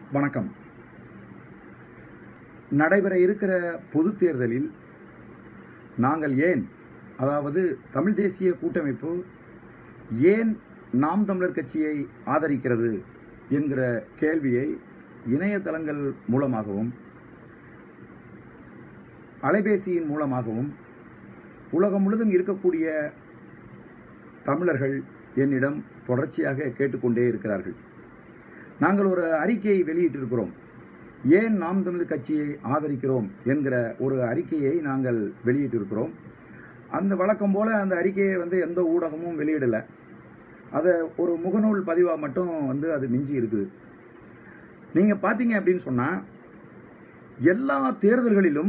வணக்கம் நடைபெற இருக்கிற பொது தேர்தலில் நாங்கள் ஏன் அதாவது தமிழ் தேசிய கூட்டமைப்பு ஏன் நாம் தமிழர் கட்சியை ஆதரிக்கிறது என்கிற கேள்வியை இணையதளங்கள் மூலமாகவும் அலைபேசியின் மூலமாகவும் உலகம் முழுதும் இருக்கக்கூடிய தமிழர்கள் என்னிடம் தொடர்ச்சியாக கேட்டுக்கொண்டே இருக்கிறார்கள் நாங்கள் ஒரு அறிக்கையை வெளியிட்டிருக்கிறோம் ஏன் நாம் தமிழர் கட்சியை ஆதரிக்கிறோம் என்கிற ஒரு அறிக்கையை நாங்கள் வெளியிட்டிருக்கிறோம் அந்த வழக்கம் போல அந்த அறிக்கையை வந்து எந்த ஊடகமும் வெளியிடலை அதை ஒரு முகநூல் பதிவாக மட்டும் வந்து அது மிஞ்சி இருக்குது நீங்கள் பார்த்தீங்க அப்படின்னு சொன்னால் எல்லா தேர்தல்களிலும்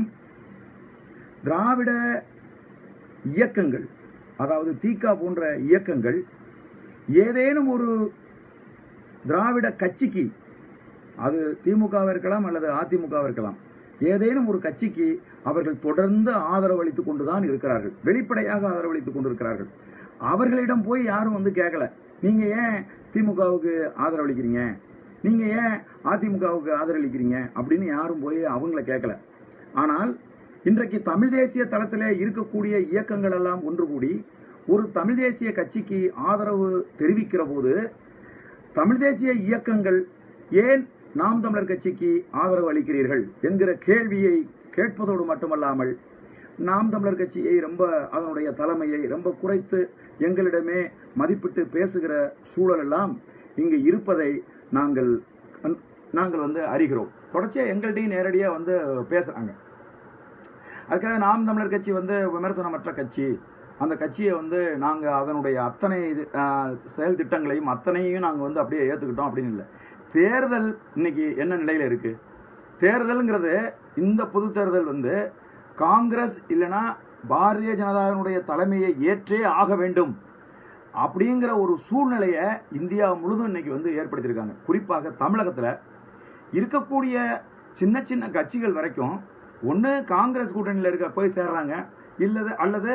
திராவிட இயக்கங்கள் அதாவது தீகா போன்ற இயக்கங்கள் ஏதேனும் ஒரு திராவிட கட்சிக்கு அது திமுகவாக இருக்கலாம் அல்லது அதிமுகவாக இருக்கலாம் ஏதேனும் ஒரு கட்சிக்கு அவர்கள் தொடர்ந்து ஆதரவளித்துக் கொண்டுதான் இருக்கிறார்கள் வெளிப்படையாக ஆதரவளித்துக் கொண்டிருக்கிறார்கள் அவர்களிடம் போய் யாரும் வந்து கேட்கல நீங்க ஏன் திமுகவுக்கு ஆதரவளிக்கிறீங்க நீங்க ஏன் அதிமுகவுக்கு ஆதரவளிக்கிறீங்க அப்படின்னு யாரும் போய் அவங்கள கேட்கல ஆனால் இன்றைக்கு தமிழ் தேசிய தளத்தில் இருக்கக்கூடிய இயக்கங்கள் எல்லாம் ஒன்று கூடி ஒரு தமிழ் தேசிய கட்சிக்கு ஆதரவு தெரிவிக்கிற போது தமிழ் தேசிய இயக்கங்கள் ஏன் நாம் தமிழர் கட்சிக்கு ஆதரவு அளிக்கிறீர்கள் என்கிற கேள்வியை கேட்பதோடு மட்டுமல்லாமல் நாம் தமிழர் கட்சியை ரொம்ப அதனுடைய தலைமையை ரொம்ப குறைத்து எங்களிடமே மதிப்பிட்டு பேசுகிற சூழல் எல்லாம் இங்கு இருப்பதை நாங்கள் நாங்கள் வந்து அறிகிறோம் தொடர்ச்சியாக எங்கள்கிட்டையும் நேரடியாக வந்து பேசுகிறாங்க அதுக்காக நாம் தமிழர் கட்சி வந்து விமர்சனமற்ற கட்சி அந்த கட்சியை வந்து நாங்கள் அதனுடைய அத்தனை இது செயல் திட்டங்களையும் அத்தனையும் நாங்கள் வந்து அப்படியே ஏற்றுக்கிட்டோம் அப்படின்னு இல்லை தேர்தல் இன்னைக்கு என்ன நிலையில் இருக்குது தேர்தலுங்கிறது இந்த பொது தேர்தல் வந்து காங்கிரஸ் இல்லைன்னா பாரதிய ஜனதாவினுடைய தலைமையை ஏற்றே ஆக வேண்டும் அப்படிங்கிற ஒரு சூழ்நிலையை இந்தியா முழுதும் இன்னைக்கு வந்து ஏற்படுத்தியிருக்காங்க குறிப்பாக தமிழகத்தில் இருக்கக்கூடிய சின்ன சின்ன கட்சிகள் வரைக்கும் ஒன்று காங்கிரஸ் கூட்டணியில் இருக்க போய் சேர்றாங்க இல்லது அல்லது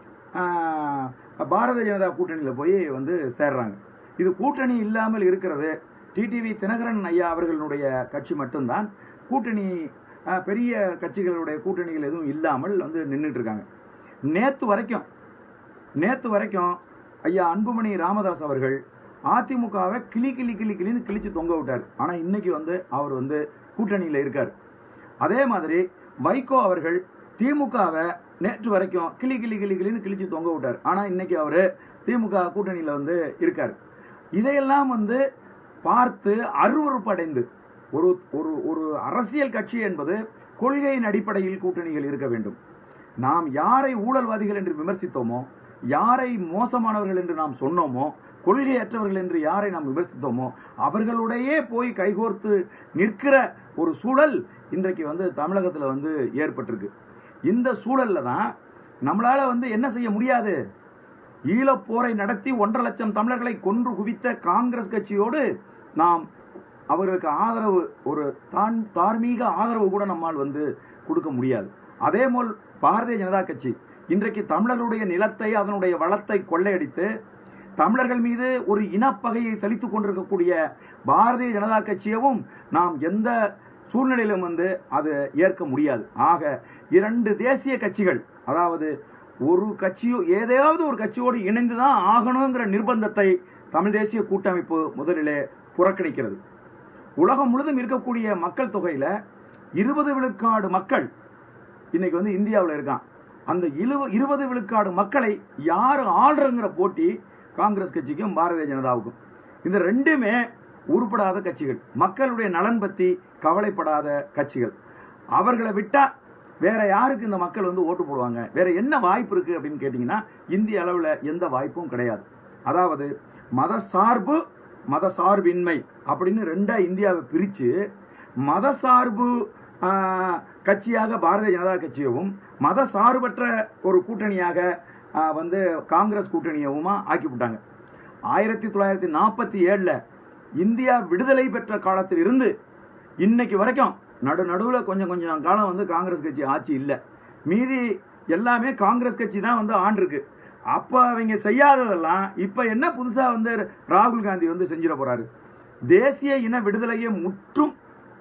பாரதிய ஜனதா கூட்டணியில் போய் வந்து சேர்றாங்க இது கூட்டணி இல்லாமல் இருக்கிறது டிடிவி தினகரன் ஐயா அவர்களுடைய கட்சி மட்டும்தான் கூட்டணி பெரிய கட்சிகளுடைய கூட்டணிகள் எதுவும் இல்லாமல் வந்து நின்றுட்டு இருக்காங்க நேற்று வரைக்கும் நேற்று வரைக்கும் ஐயா அன்புமணி ராமதாஸ் அவர்கள் அதிமுகவை கிளி கிளி கிளி கிளின்னு கிழிச்சு தொங்க விட்டார் ஆனால் இன்னைக்கு வந்து அவர் வந்து கூட்டணியில் இருக்கார் அதே மாதிரி வைகோ அவர்கள் திமுகவை நேற்று வரைக்கும் கிளி கிளி கிளி கிளின்னு கிழிச்சு தொங்க விட்டார் ஆனால் இன்னைக்கு அவர் திமுக கூட்டணியில் வந்து இருக்கார் இதையெல்லாம் வந்து பார்த்து அருவறுப்படைந்து ஒரு ஒரு ஒரு அரசியல் கட்சி என்பது கொள்கையின் அடிப்படையில் கூட்டணிகள் இருக்க வேண்டும் நாம் யாரை ஊழல்வாதிகள் என்று விமர்சித்தோமோ யாரை மோசமானவர்கள் என்று நாம் சொன்னோமோ கொள்கையற்றவர்கள் என்று யாரை நாம் விமர்சித்தோமோ அவர்களுடைய போய் கைகோர்த்து நிற்கிற ஒரு சூழல் இன்றைக்கு வந்து தமிழகத்தில் வந்து ஏற்பட்டிருக்கு இந்த சூழல்ல தான் நம்மளால வந்து என்ன செய்ய முடியாது ஈழப்போரை நடத்தி ஒன்றரை லட்சம் தமிழர்களை கொன்று குவித்த காங்கிரஸ் கட்சியோடு நாம் அவர்களுக்கு ஆதரவு ஒரு தான் தார்மீக ஆதரவு கூட நம்மால் வந்து கொடுக்க முடியாது அதே போல் பாரதிய ஜனதா கட்சி இன்றைக்கு தமிழர்களுடைய நிலத்தை அதனுடைய வளத்தை கொள்ளையடித்து தமிழர்கள் மீது ஒரு இனப்பகையை செலுத்திக் கொண்டிருக்கக்கூடிய பாரதிய ஜனதா கட்சியவும் நாம் எந்த சூழ்நிலையிலும் வந்து அது ஏற்க முடியாது ஆக இரண்டு தேசிய கட்சிகள் அதாவது ஒரு கட்சியோ ஏதாவது ஒரு கட்சியோடு இணைந்து தான் ஆகணுங்கிற நிர்பந்தத்தை தமிழ் தேசிய கூட்டமைப்பு முதலிலே புறக்கணிக்கிறது உலகம் முழுதும் இருக்கக்கூடிய மக்கள் தொகையில் இருபது விழுக்காடு மக்கள் இன்னைக்கு வந்து இந்தியாவில் இருக்கான் அந்த இழுவ இருபது விழுக்காடு மக்களை யார் ஆள்றங்கிற போட்டி காங்கிரஸ் கட்சிக்கும் பாரதிய ஜனதாவுக்கும் இந்த ரெண்டுமே உருப்படாத கட்சிகள் மக்களுடைய நலன் பற்றி கவலைப்படாத கட்சிகள் அவர்களை விட்டா வேற யாருக்கு இந்த மக்கள் வந்து ஓட்டு போடுவாங்க வேற என்ன வாய்ப்பு இருக்கு அப்படின்னு கேட்டிங்கன்னா இந்திய அளவில் எந்த வாய்ப்பும் கிடையாது அதாவது மத சார்பு மத சார்பின்மை அப்படின்னு ரெண்டா இந்தியாவை பிரித்து மத சார்பு கட்சியாக பாரதிய ஜனதா கட்சியவும் மத சார்பற்ற ஒரு கூட்டணியாக வந்து காங்கிரஸ் கூட்டணியவுமா ஆக்கிவிட்டாங்க ஆயிரத்தி தொள்ளாயிரத்தி நாற்பத்தி ஏழில் இந்தியா விடுதலை பெற்ற காலத்தில் இருந்து இன்னைக்கு வரைக்கும் நடு நடுவில் கொஞ்சம் கொஞ்சம் காலம் வந்து காங்கிரஸ் கட்சி ஆட்சி இல்லை மீதி எல்லாமே காங்கிரஸ் கட்சி தான் வந்து ஆண்டிருக்கு அப்போ அவங்க செய்யாததெல்லாம் இப்போ என்ன புதுசாக வந்து ராகுல் காந்தி வந்து செஞ்சிட போறாரு தேசிய இன விடுதலையை முற்றும்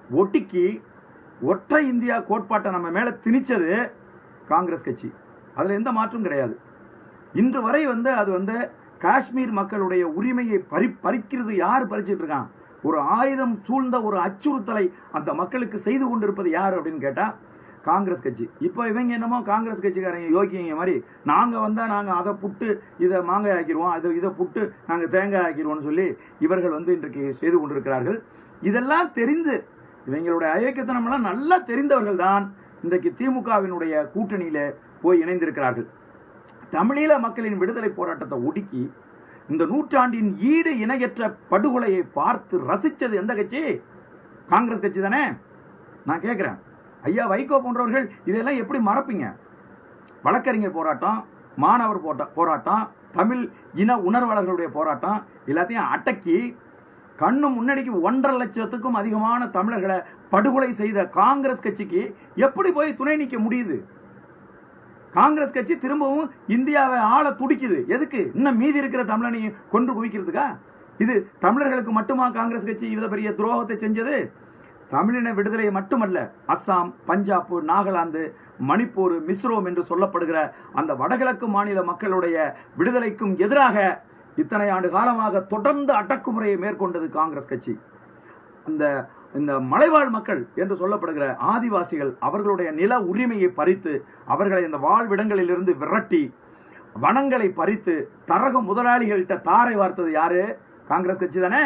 ஒட்டிக்கி ஒற்றை இந்தியா கோட்பாட்டை நம்ம மேல திணிச்சது காங்கிரஸ் கட்சி அதுல எந்த மாற்றும் கிடையாது இன்று வரை வந்து அது வந்து காஷ்மீர் மக்களுடைய உரிமையை பறி பறிக்கிறது யார் பறிச்சிட்டு இருக்கான் ஒரு ஆயுதம் சூழ்ந்த ஒரு அச்சுறுத்தலை அந்த மக்களுக்கு செய்து கொண்டிருப்பது யார் அப்படின்னு கேட்டா காங்கிரஸ் கட்சி இப்போ இவங்க என்னமோ காங்கிரஸ் கட்சிக்காரங்க யோக்கியங்க மாதிரி நாங்கள் வந்தால் நாங்கள் அதை புட்டு இதை மாங்காய் ஆக்கிடுவோம் அது இதை புட்டு நாங்கள் தேங்காய் ஆக்கிடுவோம்னு சொல்லி இவர்கள் வந்து இன்றைக்கு செய்து கொண்டிருக்கிறார்கள் இதெல்லாம் தெரிந்து இவங்களுடைய அயோக்கியத்தனமெல்லாம் நல்லா தெரிந்தவர்கள் தான் இன்றைக்கு திமுகவினுடைய கூட்டணியில போய் இணைந்திருக்கிறார்கள் தமிழீழ மக்களின் விடுதலை போராட்டத்தை ஒடுக்கி இந்த நூற்றாண்டின் ஈடு இணையற்ற படுகொலையை பார்த்து ரசிச்சது எந்த கட்சி காங்கிரஸ் கட்சி தானே நான் கேட்கிறேன் ஐயா வைகோ போன்றவர்கள் இதெல்லாம் எப்படி மறப்பீங்க வழக்கறிஞர் போராட்டம் மாணவர் போட்ட போராட்டம் தமிழ் இன உணர்வாளர்களுடைய போராட்டம் எல்லாத்தையும் அடக்கி கண்ணு முன்னாடிக்கு ஒன்றரை லட்சத்துக்கும் அதிகமான தமிழர்களை படுகொலை செய்த காங்கிரஸ் கட்சிக்கு எப்படி போய் துணை நிற்க முடியுது காங்கிரஸ் கட்சி திரும்பவும் இந்தியாவை ஆள துடிக்குது எதுக்கு இன்னும் மீதி இருக்கிற தமிழனையும் கொன்று குவிக்கிறதுக்கா இது தமிழர்களுக்கு மட்டுமா காங்கிரஸ் கட்சி இவ்வளவு பெரிய துரோகத்தை செஞ்சது தமிழின விடுதலையை மட்டுமல்ல அஸ்ஸாம் பஞ்சாப் நாகாலாந்து மணிப்பூர் மிஸ்ரோம் என்று சொல்லப்படுகிற அந்த வடகிழக்கு மாநில மக்களுடைய விடுதலைக்கும் எதிராக இத்தனை ஆண்டு காலமாக தொடர்ந்து அடக்குமுறையை மேற்கொண்டது காங்கிரஸ் கட்சி அந்த இந்த மலைவாழ் மக்கள் என்று சொல்லப்படுகிற ஆதிவாசிகள் அவர்களுடைய நில உரிமையை பறித்து அவர்களை இந்த வாழ்விடங்களிலிருந்து விரட்டி வனங்களை பறித்து தரகு முதலாளிகள்கிட்ட தாரை வார்த்தது யாரு காங்கிரஸ் கட்சி தானே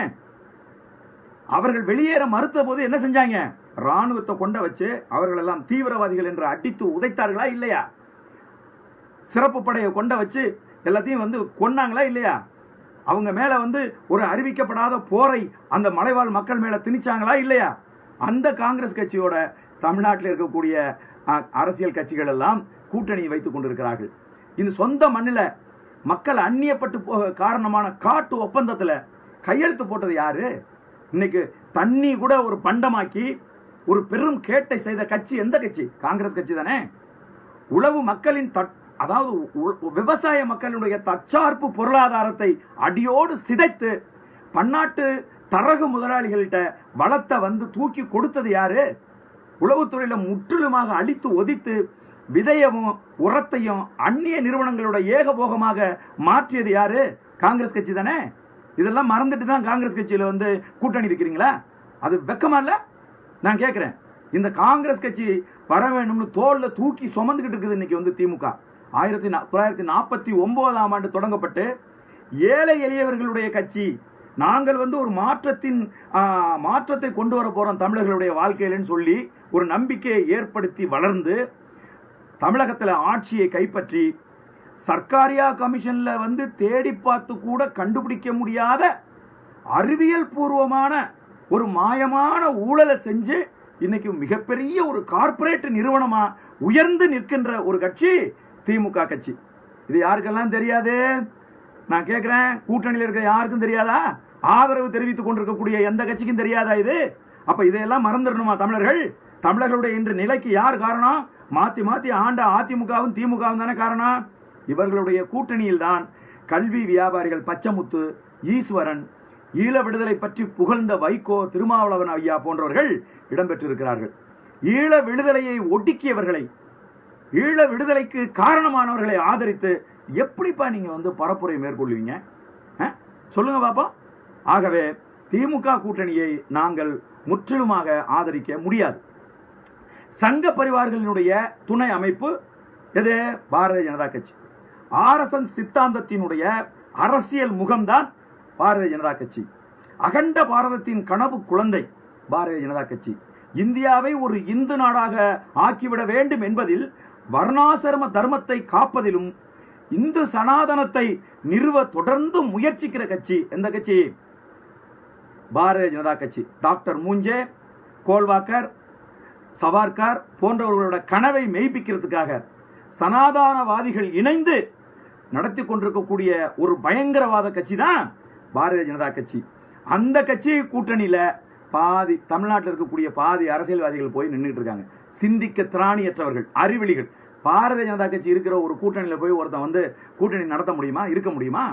அவர்கள் வெளியேற மறுத்த போது என்ன செஞ்சாங்க ராணுவத்தை கொண்ட வச்சு அவர்கள் எல்லாம் தீவிரவாதிகள் என்று அடித்து உதைத்தார்களா இல்லையா சிறப்பு படையை கொண்ட வச்சு எல்லாத்தையும் வந்து கொன்னாங்களா இல்லையா அவங்க மேல வந்து ஒரு அறிவிக்கப்படாத போரை அந்த மலைவாழ் மக்கள் மேல திணிச்சாங்களா இல்லையா அந்த காங்கிரஸ் கட்சியோட தமிழ்நாட்டில் இருக்கக்கூடிய அஹ், அரசியல் கட்சிகள் எல்லாம் கூட்டணி வைத்துக் கொண்டிருக்கிறார்கள் இந்த சொந்த மண்ணில் மக்கள் அந்நியப்பட்டு போக காரணமான காட்டு ஒப்பந்தத்தில் கையெழுத்து போட்டது யாரு இன்னைக்கு தண்ணி கூட ஒரு பண்டமாக்கி ஒரு பெரும் கேட்டை செய்த கட்சி எந்த கட்சி காங்கிரஸ் கட்சி தானே உழவு மக்களின் தட் அதாவது உ- விவசாய மக்களுடைய தற்சார்பு பொருளாதாரத்தை அடியோடு சிதைத்து பன்னாட்டு தரகு முதலாளிகள்கிட்ட வளத்தை வந்து தூக்கி கொடுத்தது யாரு உளவுத்துறையில முற்றிலுமாக அழித்து ஒதித்து விதையவும் உரத்தையும் அந்நிய நிறுவனங்களோட ஏகபோகமாக மாற்றியது யாரு காங்கிரஸ் கட்சி தானே இதெல்லாம் மறந்துட்டு தான் காங்கிரஸ் கட்சியில வந்து கூட்டணி இருக்கிறீங்களா அது வெக்கமா இல்ல நான் கேட்கிறேன் இந்த காங்கிரஸ் கட்சி வர வேணும்னு தோல்ல தூக்கி சுமந்துக்கிட்டு இருக்குது இன்னைக்கு வந்து திமுக ஆயிரத்தி நா- தொள்ளாயிரத்தி நாற்பத்தி ஒன்பதாம் ஆண்டு தொடங்கப்பட்டு ஏழை எளியவர்களுடைய கட்சி நாங்கள் வந்து ஒரு மாற்றத்தின் ஆ, மாற்றத்தை கொண்டு வர போறோம் தமிழர்களுடைய வாழ்க்கையிலன்னு சொல்லி ஒரு நம்பிக்கையை ஏற்படுத்தி வளர்ந்து தமிழகத்தில் ஆட்சியை கைப்பற்றி சர்க்காரியா கமிஷன்ல வந்து தேடி பார்த்து கூட கண்டுபிடிக்க முடியாத அறிவியல் பூர்வமான ஒரு மாயமான ஊழலை செஞ்சு இன்னைக்கு மிகப்பெரிய ஒரு கார்ப்பரேட் நிறுவனமா உயர்ந்து நிற்கின்ற ஒரு கட்சி திமுக கட்சி இது யாருக்கெல்லாம் தெரியாது நான் கேட்கிறேன் கூட்டணியில் இருக்க யாருக்கும் தெரியாதா ஆதரவு தெரிவித்துக் கொண்டிருக்கக்கூடிய எந்த கட்சிக்கும் தெரியாதா இது அப்ப இதையெல்லாம் மறந்துடணுமா தமிழர்கள் தமிழர்களுடைய இன்று நிலைக்கு யார் காரணம் மாத்தி மாத்தி ஆண்ட அதிமுகவும் திமுகவும் தானே காரணம் இவர்களுடைய கூட்டணியில் தான் கல்வி வியாபாரிகள் பச்சமுத்து ஈஸ்வரன் ஈழ விடுதலை பற்றி புகழ்ந்த வைகோ திருமாவளவன் ஐயா போன்றவர்கள் இடம்பெற்றிருக்கிறார்கள் ஈழ விடுதலையை ஒடுக்கியவர்களை ஈழ விடுதலைக்கு காரணமானவர்களை ஆதரித்து எப்படிப்பா நீங்க வந்து பரப்புரை மேற்கொள்வீங்க அஹ்? சொல்லுங்க பாப்போம் ஆகவே திமுக கூட்டணியை நாங்கள் முற்றிலுமாக ஆதரிக்க முடியாது சங்க பரிவார்களினுடைய துணை அமைப்பு எது பாரதிய ஜனதா கட்சி ஆர்எஸ்எஸ் சித்தாந்தத்தினுடைய அரசியல் முகம்தான் பாரதிய ஜனதா கட்சி அகண்ட பாரதத்தின் கனவு குழந்தை பாரதிய ஜனதா கட்சி இந்தியாவை ஒரு இந்து நாடாக ஆக்கிவிட வேண்டும் என்பதில் வர்ணாசிரம தர்மத்தை காப்பதிலும் இந்து சனாதனத்தை நிறுவ தொடர்ந்து முயற்சிக்கிற கட்சி எந்த கட்சி பாரதிய ஜனதா கட்சி டாக்டர் மூஞ்சே கோல்வாக்கர் சவார்கார் போன்றவர்களோட கனவை மெய்ப்பிக்கிறதுக்காக சனாதானவாதிகள் இணைந்து நடத்தி கொண்டிருக்கக்கூடிய ஒரு பயங்கரவாத கட்சி தான் பாரதிய ஜனதா கட்சி அந்த கட்சி கூட்டணியில பாதி தமிழ்நாட்டில் இருக்கக்கூடிய பாதி அரசியல்வாதிகள் போய் நின்றுட்டு இருக்காங்க சிந்திக்க திராணியற்றவர்கள் அறிவிலிகள் பாரதிய ஜனதா கட்சி இருக்கிற ஒரு கூட்டணியில போய் ஒருத்தன் வந்து கூட்டணி நடத்த முடியுமா இருக்க முடியுமா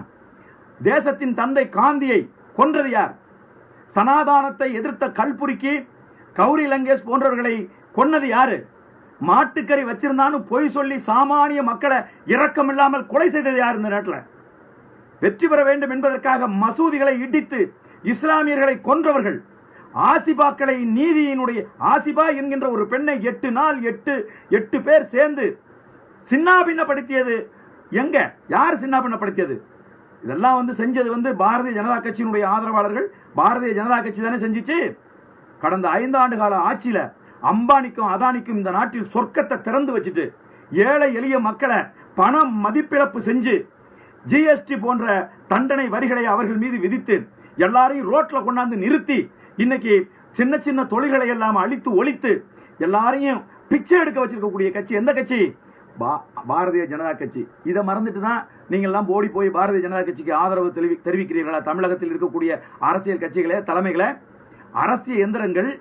தேசத்தின் தந்தை காந்தியை கொன்றது யார் சனாதானத்தை எதிர்த்த கல்புரிக்கு கௌரி லங்கேஷ் போன்றவர்களை கொன்னது யாரு மாட்டுக்கறி வச்சிருந்தான்னு பொய் சொல்லி சாமானிய மக்களை இரக்கம் இல்லாமல் கொலை செய்தது யார் இந்த நாட்டில் வெற்றி பெற வேண்டும் என்பதற்காக மசூதிகளை இடித்து இஸ்லாமியர்களை கொன்றவர்கள் ஆசிபாக்களை நீதியினுடைய ஆசிபா என்கின்ற ஒரு பெண்ணை எட்டு நாள் எட்டு எட்டு பேர் சேர்ந்து சின்னாபின்னப்படுத்தியது எங்க யார் சின்னாபின்னப்படுத்தியது இதெல்லாம் வந்து செஞ்சது வந்து பாரதிய ஜனதா கட்சியினுடைய ஆதரவாளர்கள் பாரதிய ஜனதா கட்சி தானே செஞ்சிச்சு கடந்த ஐந்து ஆண்டு கால ஆட்சியில அம்பானிக்கும் அதானிக்கும் இந்த நாட்டில் சொர்க்கத்தை திறந்து வச்சுட்டு ஏழை எளிய மக்களை பணம் மதிப்பிழப்பு செஞ்சு ஜிஎஸ்டி போன்ற தண்டனை வரிகளை அவர்கள் மீது விதித்து எல்லாரையும் ரோட்ல கொண்டாந்து நிறுத்தி இன்னைக்கு சின்ன சின்ன தொழில்களை எல்லாம் அழித்து ஒழித்து எல்லாரையும் பிச்சை எடுக்க வச்சிருக்கக்கூடிய கட்சி எந்த கட்சி பா- பாரதிய ஜனதா கட்சி இதை மறந்துட்டு தான் நீங்க எல்லாம் ஓடி போய் பாரதிய ஜனதா கட்சிக்கு ஆதரவு தெரிவி தெரிவிக்கிறீர்களா தமிழகத்தில் இருக்கக்கூடிய அரசியல் கட்சிகளே தலைமைகளே அரசியல் எந்திரங்கள்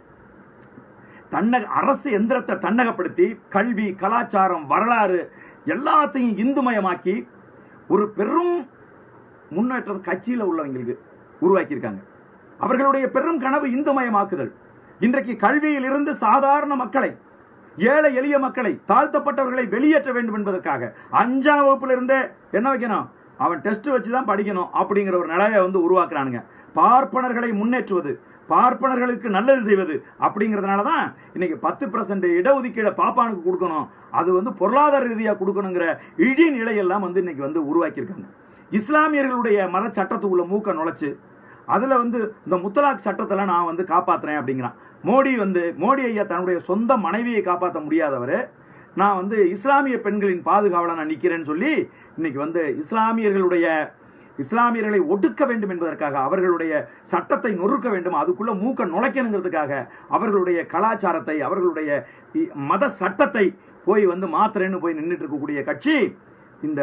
தன்னக அரசு எந்திரத்தை தன்னகப்படுத்தி கல்வி கலாச்சாரம் வரலாறு எல்லாத்தையும் இந்துமயமாக்கி ஒரு பெரும் முன்னேற்றம் கட்சியில் உள்ளவங்களுக்கு உருவாக்கியிருக்காங்க அவர்களுடைய பெரும் கனவு இந்துமயமாக்குதல் இன்றைக்கு கல்வியில் இருந்து சாதாரண மக்களை ஏழை எளிய மக்களை தாழ்த்தப்பட்டவர்களை வெளியேற்ற வேண்டும் என்பதற்காக அஞ்சாம் வகுப்புல இருந்தே என்ன வைக்கணும் அவன் டெஸ்ட் வச்சு தான் படிக்கணும் அப்படிங்கிற ஒரு நிலையை வந்து உருவாக்குறானுங்க பார்ப்பனர்களை முன்னேற்றுவது பார்ப்பனர்களுக்கு நல்லது செய்வது அப்படிங்கிறதுனால தான் இன்னைக்கு பத்து பர்சன்ட் இடஒதுக்கீடை பாப்பானுக்கு கொடுக்கணும் அது வந்து பொருளாதார ரீதியாக கொடுக்கணுங்கிற இடி நிலையெல்லாம் வந்து இன்னைக்கு வந்து உருவாக்கியிருக்காங்க இஸ்லாமியர்களுடைய மத சட்டத்துக்குள்ள மூக்க நுழைச்சு அதுல வந்து இந்த முத்தலாக் சட்டத்தெல்லாம் நான் வந்து காப்பாத்துறேன் அப்படிங்கிறான் மோடி வந்து மோடி ஐயா தன்னுடைய சொந்த மனைவியை காப்பாற்ற முடியாதவர் நான் வந்து இஸ்லாமிய பெண்களின் பாதுகாவலன் நான் நிக்கிறேன்னு சொல்லி இன்னைக்கு வந்து இஸ்லாமியர்களுடைய இஸ்லாமியர்களை ஒடுக்க வேண்டும் என்பதற்காக அவர்களுடைய சட்டத்தை நொறுக்க வேண்டும் அதுக்குள்ள மூக்க நுழைக்கணுங்கிறதுக்காக அவர்களுடைய கலாச்சாரத்தை அவர்களுடைய இ- மத சட்டத்தை போய் வந்து மாத்திரன்னு போய் நின்றுட்டு இருக்கக்கூடிய கட்சி இந்த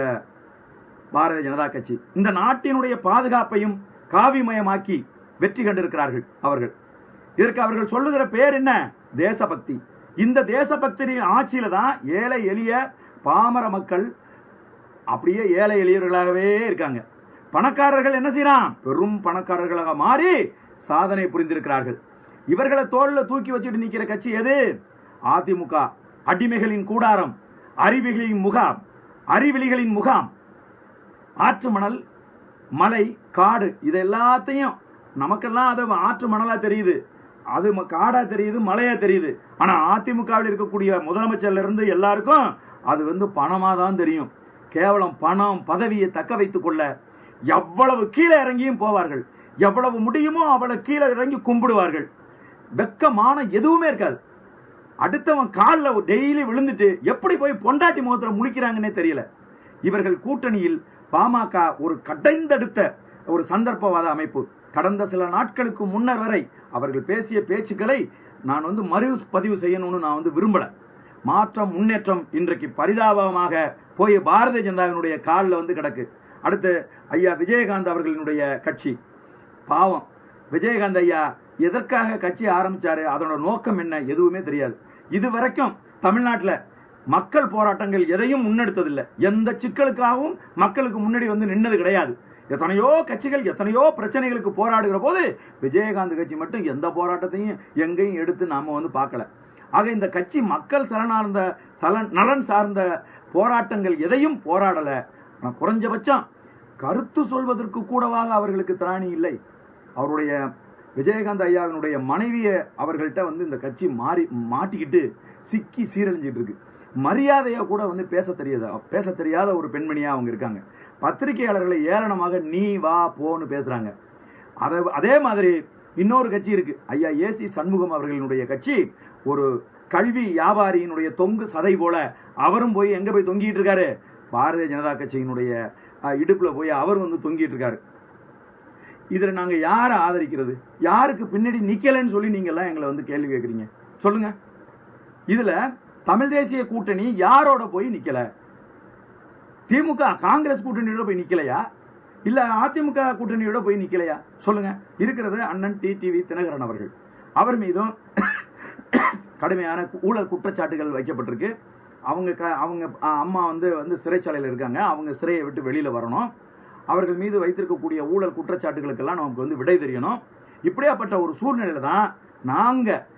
பாரதிய ஜனதா கட்சி இந்த நாட்டினுடைய பாதுகாப்பையும் காவிமயமாக்கி வெற்றி கண்டிருக்கிறார்கள் அவர்கள் இதற்கு அவர்கள் சொல்லுகிற பேர் என்ன தேசபக்தி இந்த தேசபக்தியின் ஆட்சியில தான் ஏழை எளிய பாமர மக்கள் அப்படியே ஏழை எளியவர்களாகவே இருக்காங்க பணக்காரர்கள் என்ன செய்யறான் பெரும் பணக்காரர்களாக மாறி சாதனை புரிந்திருக்கிறார்கள் இவர்களை தோல்ல தூக்கி வச்சுட்டு நிக்கிற கட்சி எது அதிமுக அடிமைகளின் கூடாரம் அறிவிகளின் முகாம் அறிவிலிகளின் முகாம் ஆற்று மணல் மலை காடு இது எல்லாத்தையும் நமக்கெல்லாம் அது ஆற்று மணலா தெரியுது அது ம- காடா தெரியுது மலையா தெரியுது ஆனா அதிமுகவில் இருக்கக்கூடிய முதலமைச்சர்ல இருந்து எல்லாருக்கும் அது வந்து பணமா தான் தெரியும் கேவலம் பணம் பதவியை தக்க வைத்துக் கொள்ள எவ்வளவு கீழே இறங்கியும் போவார்கள் எவ்வளவு முடியுமோ அவ்வளவு கீழே இறங்கி கும்பிடுவார்கள் வெக்கமான எதுவுமே இருக்காது அடுத்தவன் காலில் டெய்லி விழுந்துட்டு எப்படி போய் பொண்டாட்டி முகத்துல முழிக்கிறாங்கன்னே தெரியல இவர்கள் கூட்டணியில் பாமக ஒரு கடைந்தெடுத்த ஒரு சந்தர்ப்பவாத அமைப்பு கடந்த சில நாட்களுக்கு முன்னர் வரை அவர்கள் பேசிய பேச்சுக்களை நான் வந்து மறு பதிவு செய்யணும்னு நான் வந்து விரும்பல மாற்றம் முன்னேற்றம் இன்றைக்கு பரிதாபமாக போய் பாரதிய ஜனதாவினுடைய காலில் வந்து கிடக்கு அடுத்து ஐயா விஜயகாந்த் அவர்களினுடைய கட்சி பாவம் விஜயகாந்த் ஐயா எதற்காக கட்சி ஆரம்பிச்சாரு அதனோட நோக்கம் என்ன எதுவுமே தெரியாது இது வரைக்கும் தமிழ்நாட்டில் மக்கள் போராட்டங்கள் எதையும் முன்னெடுத்ததில்லை எந்த சிக்கலுக்காகவும் மக்களுக்கு முன்னாடி வந்து நின்னது கிடையாது எத்தனையோ கட்சிகள் எத்தனையோ பிரச்சனைகளுக்கு போராடுகிற போது விஜயகாந்த் கட்சி மட்டும் எந்த போராட்டத்தையும் எங்கேயும் எடுத்து நாம வந்து பார்க்கல ஆக இந்த கட்சி மக்கள் சரணார்ந்த சலன் நலன் சார்ந்த போராட்டங்கள் எதையும் போராடல ஆனா குறைஞ்சபட்சம் கருத்து சொல்வதற்கு கூடவாக அவர்களுக்கு திராணி இல்லை அவருடைய விஜயகாந்த் ஐயாவினுடைய மனைவியை அவர்கள்ட்ட வந்து இந்த கட்சி மாறி மாட்டிக்கிட்டு சிக்கி சீரழிஞ்சிட்டு இருக்கு மரியாதையா கூட வந்து பேச தெரியாத பேச தெரியாத ஒரு பெண்மணியா அவங்க இருக்காங்க பத்திரிகையாளர்களை ஏளனமாக நீ வா போன்னு பேசுறாங்க அதை அதே மாதிரி இன்னொரு கட்சி இருக்கு ஐயா ஏசி சண்முகம் அவர்களினுடைய கட்சி ஒரு கல்வி வியாபாரியினுடைய தொங்கு சதை போல அவரும் போய் எங்க போய் தொங்கிட்டு இருக்காரு பாரதிய ஜனதா கட்சியினுடைய அஹ், இடுப்புல போய் அவர் வந்து தொங்கிட்டு இருக்காரு இதுல நாங்க யாரை ஆதரிக்கிறது யாருக்கு பின்னாடி நிக்கலன்னு சொல்லி நீங்க எல்லாம் எங்களை வந்து கேள்வி கேட்குறீங்க சொல்லுங்க இதுல தமிழ் தேசிய கூட்டணி யாரோட போய் நிக்கல திமுக காங்கிரஸ் கூட்டணியோட போய் நிக்கலையா இல்ல அதிமுக கூட்டணியோட போய் நிக்கலையா சொல்லுங்க இருக்கிறது அண்ணன் டிடிவி தினகரன் அவர்கள் அவர் மீதும் கடுமையான ஊழல் குற்றச்சாட்டுகள் வைக்கப்பட்டிருக்கு அவங்க க அவங்க அ, அம்மா வந்து வந்து சிறைச்சாலையில் இருக்காங்க அவங்க சிறையை விட்டு வெளியில வரணும் அவர்கள் மீது வைத்திருக்கக்கூடிய ஊழல் குற்றச்சாட்டுகளுக்கெல்லாம் நமக்கு வந்து விடை தெரியணும் இப்படியாப்பட்ட ஒரு சூழ்நிலையில தான் நாங்க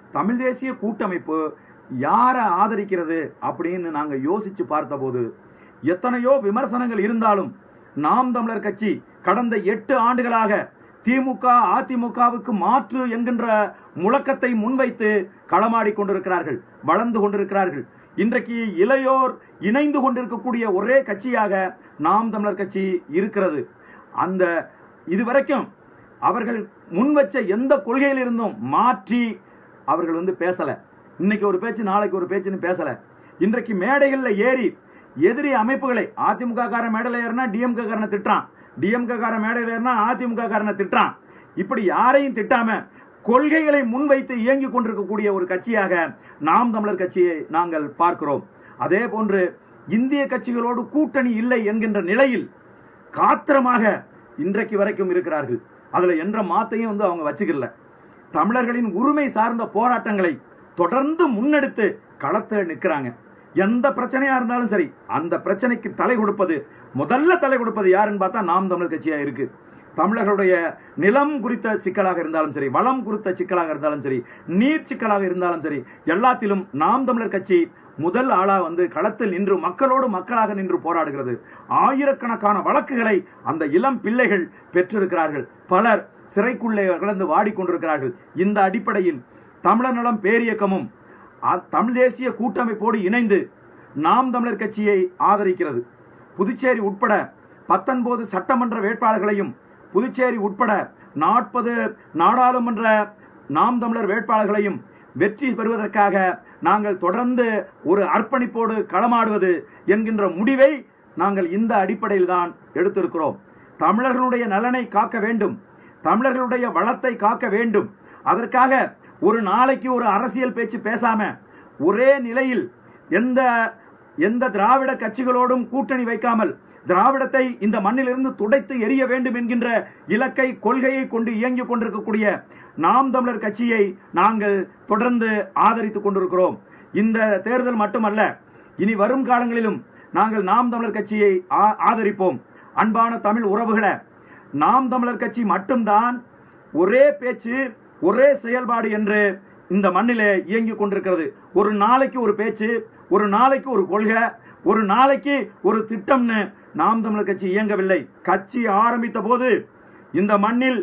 தமிழ் தேசிய கூட்டமைப்பு யாரை ஆதரிக்கிறது அப்படின்னு நாங்கள் யோசிச்சு பார்த்தபோது எத்தனையோ விமர்சனங்கள் இருந்தாலும் நாம் தமிழர் கட்சி கடந்த எட்டு ஆண்டுகளாக திமுக அதிமுகவுக்கு மாற்று என்கின்ற முழக்கத்தை முன்வைத்து களமாடி கொண்டிருக்கிறார்கள் வளர்ந்து கொண்டிருக்கிறார்கள் இன்றைக்கு இளையோர் இணைந்து கொண்டிருக்கக்கூடிய ஒரே கட்சியாக நாம் தமிழர் கட்சி இருக்கிறது அந்த இதுவரைக்கும் அவர்கள் முன் வச்ச எந்த கொள்கையிலிருந்தும் மாற்றி அவர்கள் வந்து பேசல இன்னைக்கு ஒரு பேச்சு நாளைக்கு ஒரு பேச்சுன்னு பேசல இன்றைக்கு மேடைகளில் ஏறி எதிரி அமைப்புகளை அதிமுக காரன் மேடையில் ஏறினா டிஎம்கே காரனை திட்டுறான் டிஎம்கே காரன் மேடையில் ஏறினா அதிமுக காரனை திட்டுறான் இப்படி யாரையும் திட்டாம கொள்கைகளை முன்வைத்து இயங்கிக் கொண்டிருக்கக்கூடிய ஒரு கட்சியாக நாம் தமிழர் கட்சியை நாங்கள் பார்க்கிறோம் அதே போன்று இந்திய கட்சிகளோடு கூட்டணி இல்லை என்கின்ற நிலையில் காத்திரமாக இன்றைக்கு வரைக்கும் இருக்கிறார்கள் அதுல என்ற மாத்தையும் வந்து அவங்க வச்சுக்கல தமிழர்களின் உரிமை சார்ந்த போராட்டங்களை தொடர்ந்து முன்னெடுத்து களத்தில் நிற்கிறாங்க எந்த பிரச்சனையா இருந்தாலும் சரி அந்த பிரச்சனைக்கு தலை கொடுப்பது முதல்ல தலை கொடுப்பது யாருன்னு பார்த்தா நாம் தமிழர் கட்சியா இருக்கு தமிழர்களுடைய நிலம் குறித்த சிக்கலாக இருந்தாலும் சரி வளம் குறித்த சிக்கலாக இருந்தாலும் சரி நீர் சிக்கலாக இருந்தாலும் சரி எல்லாத்திலும் நாம் தமிழர் கட்சி முதல் ஆளா வந்து களத்தில் நின்று மக்களோடு மக்களாக நின்று போராடுகிறது ஆயிரக்கணக்கான வழக்குகளை அந்த இளம் பிள்ளைகள் பெற்றிருக்கிறார்கள் பலர் சிறைக்குள்ளே கலந்து வாடிக்கொண்டிருக்கிறார்கள் இந்த அடிப்படையில் தமிழர் நலம் பேரியக்கமும் அ- தமிழ் தேசிய கூட்டமைப்போடு இணைந்து நாம் தமிழர் கட்சியை ஆதரிக்கிறது புதுச்சேரி உட்பட பத்தொன்பது சட்டமன்ற வேட்பாளர்களையும் புதுச்சேரி உட்பட நாற்பது நாடாளுமன்ற நாம் தமிழர் வேட்பாளர்களையும் வெற்றி பெறுவதற்காக நாங்கள் தொடர்ந்து ஒரு அர்ப்பணிப்போடு களமாடுவது என்கின்ற முடிவை நாங்கள் இந்த அடிப்படையில் தான் எடுத்திருக்கிறோம் தமிழர்களுடைய நலனை காக்க வேண்டும் தமிழர்களுடைய வளத்தை காக்க வேண்டும் அதற்காக ஒரு நாளைக்கு ஒரு அரசியல் பேச்சு பேசாம ஒரே நிலையில் எந்த எந்த திராவிட கட்சிகளோடும் கூட்டணி வைக்காமல் திராவிடத்தை இந்த மண்ணிலிருந்து துடைத்து எரிய வேண்டும் என்கின்ற இலக்கை கொள்கையை கொண்டு இயங்கிக் கொண்டிருக்கக்கூடிய நாம் தமிழர் கட்சியை நாங்கள் தொடர்ந்து ஆதரித்துக் கொண்டிருக்கிறோம் இந்த தேர்தல் மட்டுமல்ல இனி வரும் காலங்களிலும் நாங்கள் நாம் தமிழர் கட்சியை ஆ- ஆதரிப்போம் அன்பான தமிழ் உறவுகளை நாம் தமிழர் கட்சி மட்டும்தான் ஒரே பேச்சு ஒரே செயல்பாடு என்று இந்த மண்ணிலே இயங்கிக் கொண்டிருக்கிறது ஒரு நாளைக்கு ஒரு பேச்சு ஒரு நாளைக்கு ஒரு கொள்கை ஒரு நாளைக்கு ஒரு திட்டம்னு நாம் தமிழர் கட்சி இயங்கவில்லை கட்சி ஆரம்பித்த போது இந்த மண்ணில்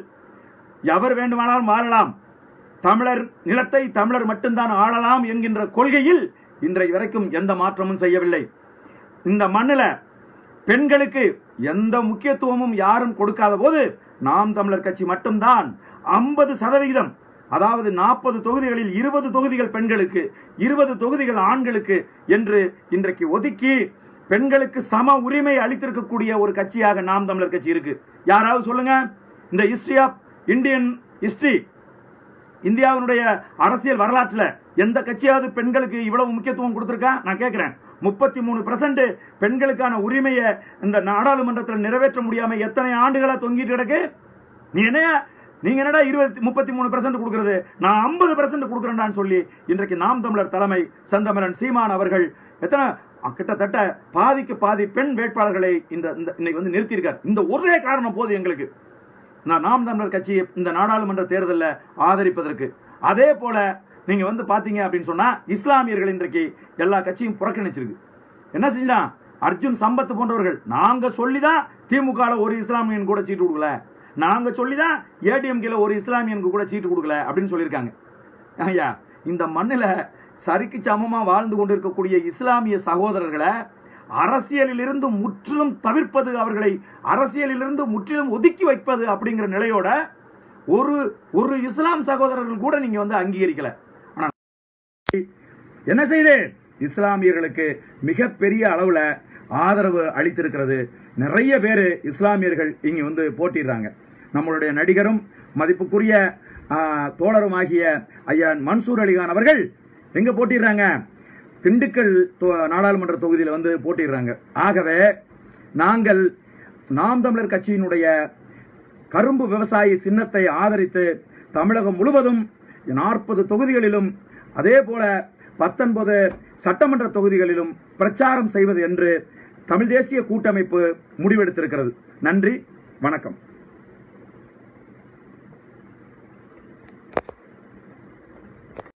எவர் வேண்டுமானாலும் வாழலாம் தமிழர் நிலத்தை தமிழர் மட்டும்தான் ஆளலாம் என்கின்ற கொள்கையில் இன்றை வரைக்கும் எந்த மாற்றமும் செய்யவில்லை இந்த மண்ணில் பெண்களுக்கு எந்த முக்கியத்துவமும் யாரும் கொடுக்காத போது நாம் தமிழர் கட்சி மட்டும்தான் ஐம்பது சதவிகிதம் அதாவது நாற்பது தொகுதிகளில் இருபது தொகுதிகள் பெண்களுக்கு இருபது தொகுதிகள் ஆண்களுக்கு என்று இன்றைக்கு ஒதுக்கி பெண்களுக்கு சம உரிமை அளித்திருக்கக்கூடிய ஒரு கட்சியாக நாம் தமிழர் கட்சி இருக்கு யாராவது சொல்லுங்க இந்த ஹிஸ்டரி ஆஃப் இந்தியன் ஹிஸ்டரி இந்தியாவினுடைய அரசியல் வரலாற்றில் எந்த கட்சியாவது பெண்களுக்கு இவ்வளவு முக்கியத்துவம் கொடுத்துருக்கா நான் கேட்கிறேன் முப்பத்தி மூணு பெண்களுக்கான உரிமையை இந்த நாடாளுமன்றத்தில் நிறைவேற்ற முடியாம எத்தனை ஆண்டுகளா தொங்கிட்டு கிடக்கு நீ என்ன நீங்க என்னடா இருபத்தி முப்பத்தி மூணு பெர்சன்ட் கொடுக்கறது நான் ஐம்பது பெர்சன்ட் கொடுக்குறேன்டான்னு சொல்லி இன்றைக்கு நாம் தமிழர் தலைமை செந்தமிரன் சீமான் அவர்கள் எத்தனை அ, கிட்டத்தட்ட பாதிக்கு பாதி பெண் வேட்பாளர்களை இந்த இந்த- இன்னைக்கு வந்து நிறுத்தியிருக்கார் இந்த ஒரே காரணம் போதும் எங்களுக்கு நான் நாம் தமிழர் கட்சியை இந்த நாடாளுமன்ற தேர்தலில் ஆதரிப்பதற்கு அதே போல நீங்க வந்து பாத்தீங்க அப்படின்னு சொன்னா இஸ்லாமியர்கள் இன்றைக்கு எல்லா கட்சியும் புறக்கணிச்சிருக்கு என்ன செஞ்சான் அர்ஜுன் சம்பத் போன்றவர்கள் நாங்க சொல்லிதான் திமுக ஒரு இஸ்லாமியன் கூட சீட்டு கொடுக்கல நாங்க சொல்லிதான் ஏடிஎம்கேல ஒரு இஸ்லாமியனுக்கு கூட சீட்டு கொடுக்கல அப்படின்னு சொல்லியிருக்காங்க ஐயா இந்த மண்ணில் சரிக்கு சமமா வாழ்ந்து கொண்டிருக்கக்கூடிய இஸ்லாமிய சகோதரர்களை அரசியலிலிருந்து முற்றிலும் தவிர்ப்பது அவர்களை அரசியலிலிருந்து முற்றிலும் ஒதுக்கி வைப்பது அப்படிங்கிற நிலையோட ஒரு ஒரு இஸ்லாம் சகோதரர்கள் கூட நீங்க வந்து அங்கீகரிக்கல ஆனா என்ன செய்து இஸ்லாமியர்களுக்கு மிகப்பெரிய அளவுல ஆதரவு அளித்திருக்கிறது நிறைய பேர் இஸ்லாமியர்கள் இங்க வந்து போட்டிடுறாங்க நம்மளுடைய நடிகரும் மதிப்புக்குரிய ஆ, தோழருமாகிய ஐயா மன்சூர் அலிகான் அவர்கள் எங்க போட்டிடுறாங்க திண்டுக்கல் தொ- நாடாளுமன்ற தொகுதியில் வந்து போட்டிடுறாங்க ஆகவே நாங்கள் நாம் தமிழர் கட்சியினுடைய கரும்பு விவசாயி சின்னத்தை ஆதரித்து தமிழகம் முழுவதும் நாற்பது தொகுதிகளிலும் அதே போல பத்தொன்பது சட்டமன்ற தொகுதிகளிலும் பிரச்சாரம் செய்வது என்று தமிழ் தேசிய கூட்டமைப்பு முடிவெடுத்திருக்கிறது நன்றி வணக்கம்